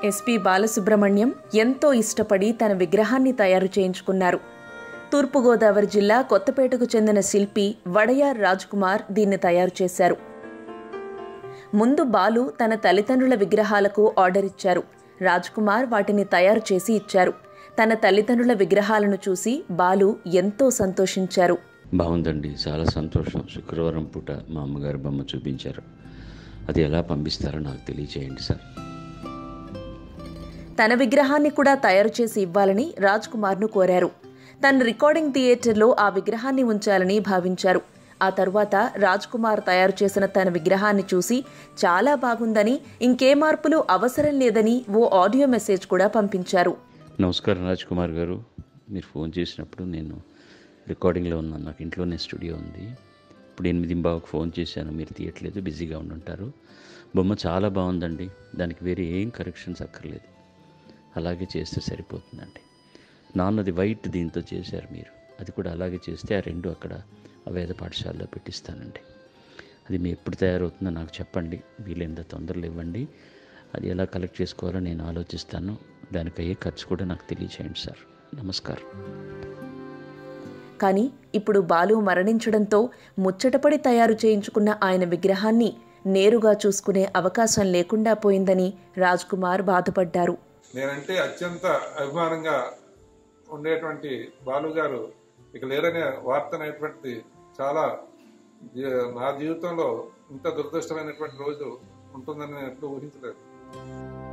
SP Balasubrahmanyam ఎంతో ఇష్టపడి తన విగ్రహాన్ని తయారు చేయించుకున్నారు తూర్పుగోదావరి జిల్లా కొత్తపేటకు చెందిన శిల్పి వడయార్ రాజ్ కుమార్ దీన్ని తయారు చేశారు ముందు బాలు తన తల్లిదండ్రుల విగ్రహాలకు ఆర్డర్ ఇచ్చారు రాజ్ కుమార్ వాటిని తయారు చేసి ఇచ్చారు తన తల్లిదండ్రుల విగ్రహాలను చూసి బాలు ఎంతో సంతోషించారు బాగుందండి చాలా సంతోషం శుక్రవారం పూట మా అమ్మగారు బొమ్మ చూపించారు అది ఎలా పంపిస్తారో నాకు తెలియచేయండి సార్ తన విగ్రహాన్ని కూడా తయారు చేసి ఇవ్వాలని రాజ్ కుమార్ను కోరారు తన రికార్డింగ్ థియేటర్లో ఆ విగ్రహాన్ని ఉంచాలని భావించారు ఆ తరువాత రాజ్ కుమార్ తయారు చేసిన తన విగ్రహాన్ని చూసి చాలా బాగుందని ఇంకే మార్పులు అవసరం లేదని ఓ ఆడియో మెసేజ్ కూడా పంపించారు నమస్కారం రాజ్ కుమార్ గారు మీరు ఫోన్ చేసినప్పుడు నేను రికార్డింగ్లో ఉన్నాను నాకు ఇంట్లోనే స్టూడియో ఉంది ఇప్పుడు ఎనిమిది బావుకు ఫోన్ చేశాను మీరు తీయట్లేదు బిజీగా ఉండుంటారు బొమ్మ చాలా బాగుందండి దానికి వేరే ఏం కరెక్షన్స్ అక్కర్లేదు అలాగే చేస్తే సరిపోతుందండి నాన్నది వైట్ దీంతో చేశారు మీరు అది కూడా అలాగే చేస్తే ఆ రెండు అక్కడ ఆ వేద పాఠశాలలో పెట్టిస్తానండి అది మీ ఎప్పుడు తయారవుతుందో నాకు చెప్పండి వీలైనంత తొందరలో ఇవ్వండి అది ఎలా కలెక్ట్ చేసుకోవాలో నేను ఆలోచిస్తాను దానికి అయ్యే ఖర్చు కూడా నాకు తెలియచేయండి సార్ నమస్కారం కానీ ఇప్పుడు బాలు మరణించడంతో ముచ్చటపడి తయారు చేయించుకున్న ఆయన విగ్రహాన్ని నేరుగా చూసుకునే అవకాశం లేకుండా పోయిందని రాజ్ కుమార్ బాధపడ్డారు నేనంటే అత్యంత అభిమానంగా ఉండేటువంటి బాలు గారు ఇక లేరనే వార్త అనేటువంటిది చాలా జీ- నా జీవితంలో ఇంత దురదృష్టమైనటువంటి రోజు ఉంటుందని నేను ఎప్పుడూ ఊహించలేదు